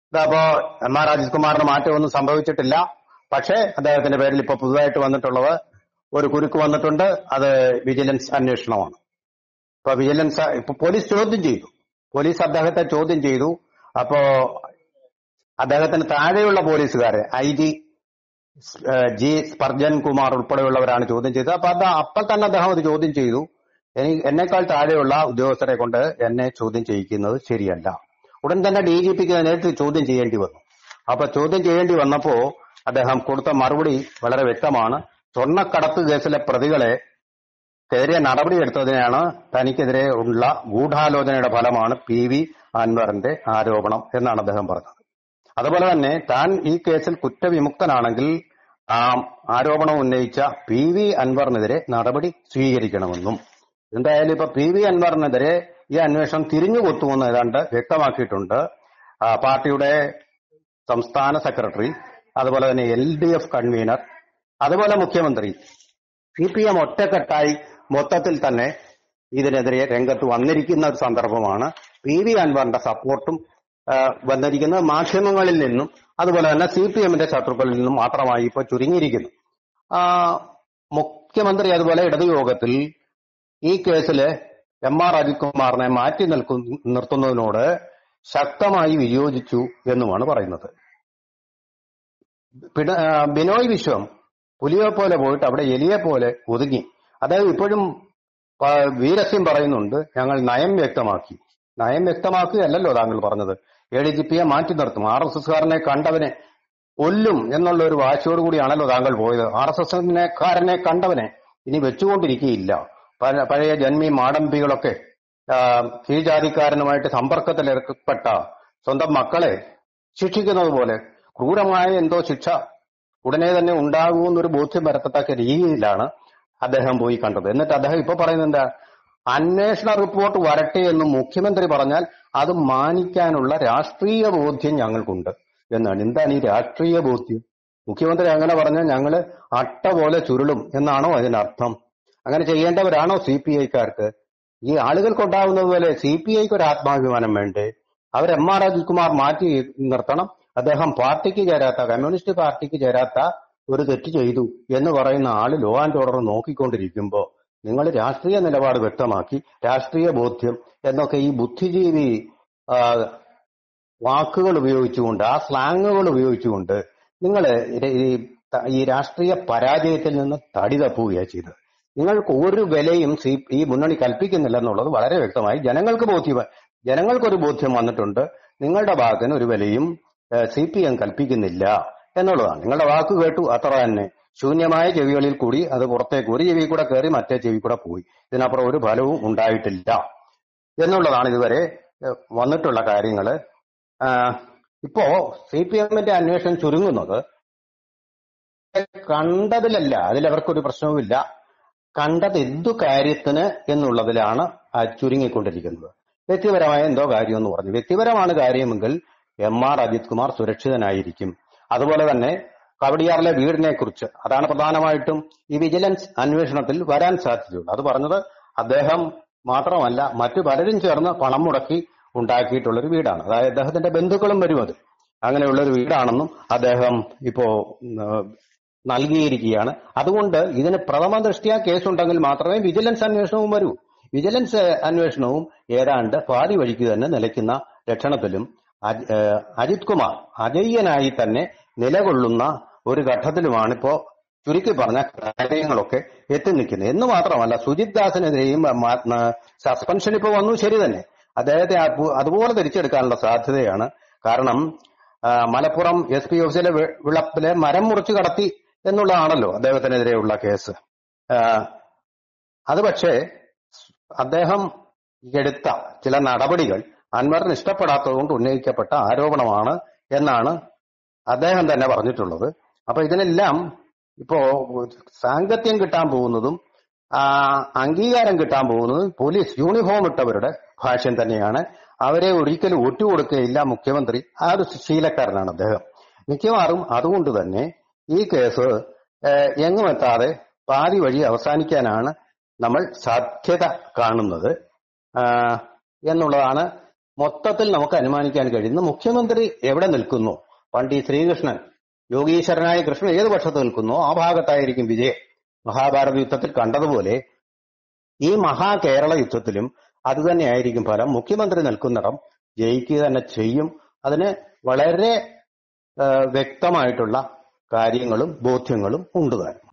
ഇതപ്പോ M R Ajith കുമാറിന് മാറ്റമൊന്നും സംഭവിച്ചിട്ടില്ല പക്ഷേ അദ്ദേഹത്തിന്റെ പേരിൽ ഇപ്പൊ പുതുതായിട്ട് വന്നിട്ടുള്ളത് ഒരു കുരുക്ക് വന്നിട്ടുണ്ട് അത് വിജിലൻസ് അന്വേഷണമാണ് ഇപ്പൊ വിജിലൻസ് ഇപ്പൊ പോലീസ് ചോദ്യം ചെയ്തു പോലീസ് അദ്ദേഹത്തെ ചോദ്യം ചെയ്തു അപ്പോ അദ്ദേഹത്തിന് താഴെയുള്ള പോലീസുകാരെ I G G Sparjan Kumar ഉൾപ്പെടെയുള്ളവരാണ് ചോദ്യം ചെയ്തത് അപ്പൊ അത് അപ്പോൾ തന്നെ അദ്ദേഹം അത് ചോദ്യം ചെയ്തു എനി എന്നെക്കാൾ താഴെയുള്ള ഉദ്യോഗസ്ഥരെ കൊണ്ട് എന്നെ ചോദ്യം ചെയ്യിക്കുന്നത് ശരിയല്ല ഉടൻ തന്നെ ഡി ജി പിക്ക് നേരിട്ട് ചോദ്യം ചെയ്യേണ്ടി വന്നു അപ്പൊ ചോദ്യം ചെയ്യേണ്ടി വന്നപ്പോ അദ്ദേഹം കൊടുത്ത മറുപടി വളരെ വ്യക്തമാണ് സ്വർണ്ണക്കടത്ത് കേസിലെ പ്രതികളെ എതിരെ നടപടിയെടുത്തതിനാണ് തനിക്കെതിരെ ഉള്ള ഗൂഢാലോചനയുടെ ഫലമാണ് പി വി അൻവറിന്റെ ആരോപണം എന്നാണ് അദ്ദേഹം പറഞ്ഞത് അതുപോലെ തന്നെ താൻ ഈ കേസിൽ കുറ്റവിമുക്തനാണെങ്കിൽ ആ ആരോപണം ഉന്നയിച്ച പി വി അൻവറിനെതിരെ നടപടി സ്വീകരിക്കണമെന്നും എന്തായാലും ഇപ്പൊ പി വി അൻവറിനെതിരെ ഈ അന്വേഷണം തിരിഞ്ഞു കൊത്തുമെന്ന് ഏതാണ്ട് വ്യക്തമാക്കിയിട്ടുണ്ട് ആ, പാർട്ടിയുടെ സംസ്ഥാന സെക്രട്ടറി അതുപോലെ തന്നെ എൽ ഡി എഫ് കൺവീനർ അതുപോലെ മുഖ്യമന്ത്രി സി പി എം ഒറ്റക്കെട്ടായി മൊത്തത്തിൽ തന്നെ ഇതിനെതിരെ രംഗത്ത് വന്നിരിക്കുന്ന ഒരു സന്ദർഭമാണ് പി വി അൻവറിന്റെ സപ്പോർട്ടും ആ, വന്നിരിക്കുന്നത് മാധ്യമങ്ങളിൽ നിന്നും അതുപോലെ തന്നെ സി പി എമ്മിന്റെ ശത്രുക്കളിൽ നിന്നും മാത്രമായി ഇപ്പോൾ ചുരുങ്ങിയിരിക്കുന്നു ആ, മുഖ്യമന്ത്രി അതുപോലെ ഇടതു യോഗത്തിൽ ഈ കേസില് എം ആർ അജിത് കുമാറിനെ മാറ്റി നിൽക്കു നിർത്തുന്നതിനോട് ശക്തമായി വിയോജിച്ചു എന്നുമാണ് പറയുന്നത് പിണ ആ, ബിനോയ് വിശ്വം പുലിയെ പോലെ പോയിട്ട് അവിടെ എലിയെ പോലെ ഒതുങ്ങി അദ്ദേഹം ഇപ്പോഴും ആ, വീരസ്യം പറയുന്നുണ്ട് ഞങ്ങൾ നയം വ്യക്തമാക്കി നയം വ്യക്തമാക്കുകയല്ലല്ലോ താങ്കൾ പറഞ്ഞത് എ ഡി ജി പിയെ മാറ്റി നിർത്തും ആർ എസ് എസ്കാരനെ കണ്ടവനെ കൊല്ലും എന്നുള്ള ഒരു വാശിയോട് കൂടിയാണല്ലോ താങ്കൾ പോയത് ആർ എസ് എസ്കാരനെ കണ്ടവനെ ഇനി വെച്ചുകൊണ്ടിരിക്കുകയില്ല പല- പഴയ ജന്മി മാടമ്പികളൊക്കെ ആ, കീഴ്ജാതിക്കാരനുമായിട്ട് സമ്പർക്കത്തിലേർപ്പെട്ട സ്വന്തം മക്കളെ ശിക്ഷിക്കുന്നത് പോലെ ക്രൂരമായ എന്തോ ശിക്ഷ ഉടനെ തന്നെ ഉണ്ടാകുമെന്നൊരു ബോധ്യം വരത്തക്ക രീതിയിലാണ് അദ്ദേഹം പോയി കണ്ടത് എന്നിട്ട് അദ്ദേഹം ഇപ്പൊ പറയുന്നത് എന്താ അന്വേഷണ റിപ്പോർട്ട് വരട്ടെ എന്ന് മുഖ്യമന്ത്രി പറഞ്ഞാൽ അത് മാനിക്കാനുള്ള രാഷ്ട്രീയ ബോധ്യം ഞങ്ങൾക്കുണ്ട് എന്നാണ് എന്താണ് ഈ രാഷ്ട്രീയ ബോധ്യം മുഖ്യമന്ത്രി അങ്ങനെ പറഞ്ഞാൽ ഞങ്ങള് അട്ട പോലെ ചുരുളും എന്നാണോ അതിനർത്ഥം അങ്ങനെ ചെയ്യേണ്ടവരാണോ സി പി ഐക്കാർക്ക് ഈ ആളുകൾക്കുണ്ടാവുന്നത് പോലെ സി പി ഐക്ക് ഒരു ആത്മാഭിമാനം വേണ്ടേ അവർ എം ആർ അജിത് കുമാർ മാറ്റി നിർത്തണം അദ്ദേഹം പാർട്ടിക്ക് ചേരാത്ത കമ്മ്യൂണിസ്റ്റ് പാർട്ടിക്ക് ചേരാത്ത ഒരു തെറ്റ് ചെയ്തു എന്ന് പറയുന്ന ആള് ലോ ആൻഡ് ഓർഡർ നോക്കിക്കൊണ്ടിരിക്കുമ്പോ നിങ്ങൾ രാഷ്ട്രീയ നിലപാട് വ്യക്തമാക്കി രാഷ്ട്രീയ ബോധ്യം എന്നൊക്കെ ഈ ബുദ്ധിജീവി ആ, വാക്കുകൾ ഉപയോഗിച്ചുകൊണ്ട് ആ സ്ലാങ്ങുകൾ ഉപയോഗിച്ചുകൊണ്ട് നിങ്ങൾ ഈ രാഷ്ട്രീയ പരാജയത്തിൽ നിന്ന് തടി തപ്പുകയാണ് ചെയ്തത് നിങ്ങൾക്ക് ഒരു വിലയും സി ഈ മുന്നണി കൽപ്പിക്കുന്നില്ല എന്നുള്ളത് വളരെ വ്യക്തമായി ജനങ്ങൾക്ക് ബോധ്യം ജനങ്ങൾക്കൊരു ബോധ്യം വന്നിട്ടുണ്ട് നിങ്ങളുടെ ഭാഗത്തിന് ഒരു വിലയും സി പി എം കൽപ്പിക്കുന്നില്ല എന്നുള്ളതാണ് നിങ്ങളുടെ വാക്ക് കേട്ടു അത്ര തന്നെ ശൂന്യമായ ചെവികളിൽ കൂടി അത് പുറത്തേക്ക് ഒരു ചെവി കൂടെ കയറി മറ്റേ ചെവി കൂടെ പോയി ഇതിനപ്പുറം ഒരു ഫലവും ഉണ്ടായിട്ടില്ല എന്നുള്ളതാണ് ഇതുവരെ ഏഹ്, വന്നിട്ടുള്ള കാര്യങ്ങള് ആഹ്, ഇപ്പോ സി പി എമ്മിന്റെ അന്വേഷണം ചുരുങ്ങുന്നത് കണ്ടതിലല്ല അതിൽ അവർക്കൊരു പ്രശ്നവുമില്ല കണ്ടത് എന്തു കാര്യത്തിന് എന്നുള്ളതിലാണ് ആ ചുരുങ്ങിക്കൊണ്ടിരിക്കുന്നത് വ്യക്തിപരമായ എന്തോ കാര്യം എന്ന് പറഞ്ഞു വ്യക്തിപരമാണ് കാര്യമെങ്കിൽ എം ആർ അജിത് കുമാർ സുരക്ഷിതനായിരിക്കും അതുപോലെ തന്നെ കവടിയാറിലെ വീടിനെ കുറിച്ച് അതാണ് പ്രധാനമായിട്ടും ഈ വിജിലൻസ് അന്വേഷണത്തിൽ വരാൻ സാധ്യതയുള്ളൂ അത് പറഞ്ഞത് അദ്ദേഹം മാത്രമല്ല മറ്റു പലരും ചേർന്ന് പണം മുടക്കി ഉണ്ടാക്കിയിട്ടുള്ള ഒരു വീടാണ് അതായത് അദ്ദേഹത്തിന്റെ ബന്ധുക്കളും വരും അത് അങ്ങനെയുള്ള ഒരു വീടാണെന്നും അദ്ദേഹം ഇപ്പോ ഉം, നൽകിയിരിക്കുകയാണ് അതുകൊണ്ട് ഇതിന് പ്രഥമ ദൃഷ്ടിയ കേസുണ്ടെങ്കിൽ മാത്രമേ വിജിലൻസ് അന്വേഷണവും വരൂ വിജിലൻസ് അന്വേഷണവും ഏതാണ്ട് പാതി വഴിക്ക് തന്നെ നിലയ്ക്കുന്ന ലക്ഷണത്തിലും അജ്- ഏഹ് അജിത് കുമാർ അജയ്യനായി തന്നെ നിലകൊള്ളുന്ന ഒരു ഘട്ടത്തിലുമാണ് ഇപ്പോ ചുരുക്കി പറഞ്ഞ കാര്യങ്ങളൊക്കെ എത്തി നിൽക്കുന്നത് എന്ന് മാത്രമല്ല സുജിത് ദാസിനെതിരെയും മ- ന- സസ്പെൻഷൻ ഇപ്പൊ വന്നു ശരി തന്നെ അദ്ദേഹത്തെ അപ്പു- അതുപോലെ തിരിച്ചെടുക്കാനുള്ള സാധ്യതയാണ് കാരണം ആ, മലപ്പുറം എസ് പി ഓഫീസിലെ വി- വിളപ്പിലെ മരം മുറിച്ചു കടത്തി എന്നുള്ളതാണല്ലോ അദ്ദേഹത്തിനെതിരെയുള്ള കേസ് ആ, അത് പക്ഷേ അദ്ദേഹം എടുത്ത ചില നടപടികൾ അൻവറിന് ഇഷ്ടപ്പെടാത്തതുകൊണ്ട് ഉന്നയിക്കപ്പെട്ട ആരോപണമാണ് എന്നാണ് അദ്ദേഹം തന്നെ പറഞ്ഞിട്ടുള്ളത് അപ്പൊ ഇതിനെല്ലാം ഇപ്പോ സാങ്കത്യം കിട്ടാൻ പോകുന്നതും ആ, അംഗീകാരം കിട്ടാൻ പോകുന്നതും പോലീസ് യൂണിഫോം ഇട്ടവരുടെ ഭാഷ്യം തന്നെയാണ് അവരെ ഒരിക്കലും ഒറ്റുകൊടുക്കുകയില്ല മുഖ്യമന്ത്രി ആ ഒരു ശീലക്കാരനാണ് അദ്ദേഹം മിക്കവാറും അതുകൊണ്ട് തന്നെ ഈ കേസ് ഏഹ്, എങ്ങുമെത്താതെ പാതി വഴി അവസാനിക്കാനാണ് നമ്മൾ സാധ്യത കാണുന്നത് ആ, എന്നുള്ളതാണ് മൊത്തത്തിൽ നമുക്ക് അനുമാനിക്കാൻ കഴിയുന്നു മുഖ്യമന്ത്രി എവിടെ നിൽക്കുന്നു പണ്ട് ഈ ശ്രീകൃഷ്ണൻ യോഗീശ്വരനായ കൃഷ്ണൻ ഏത് പക്ഷത്ത് നിൽക്കുന്നോ ആ ഭാഗത്തായിരിക്കും വിജയം മഹാഭാരത യുദ്ധത്തിൽ കണ്ടതുപോലെ ഈ മഹാകേരള യുദ്ധത്തിലും അത് തന്നെയായിരിക്കും ഫലം മുഖ്യമന്ത്രി നിൽക്കുന്നിടം ജയിക്കുക തന്നെ ചെയ്യും അതിന് വളരെ ആ, വ്യക്തമായിട്ടുള്ള കാര്യങ്ങളും ബോധ്യങ്ങളും ഉണ്ട് താനും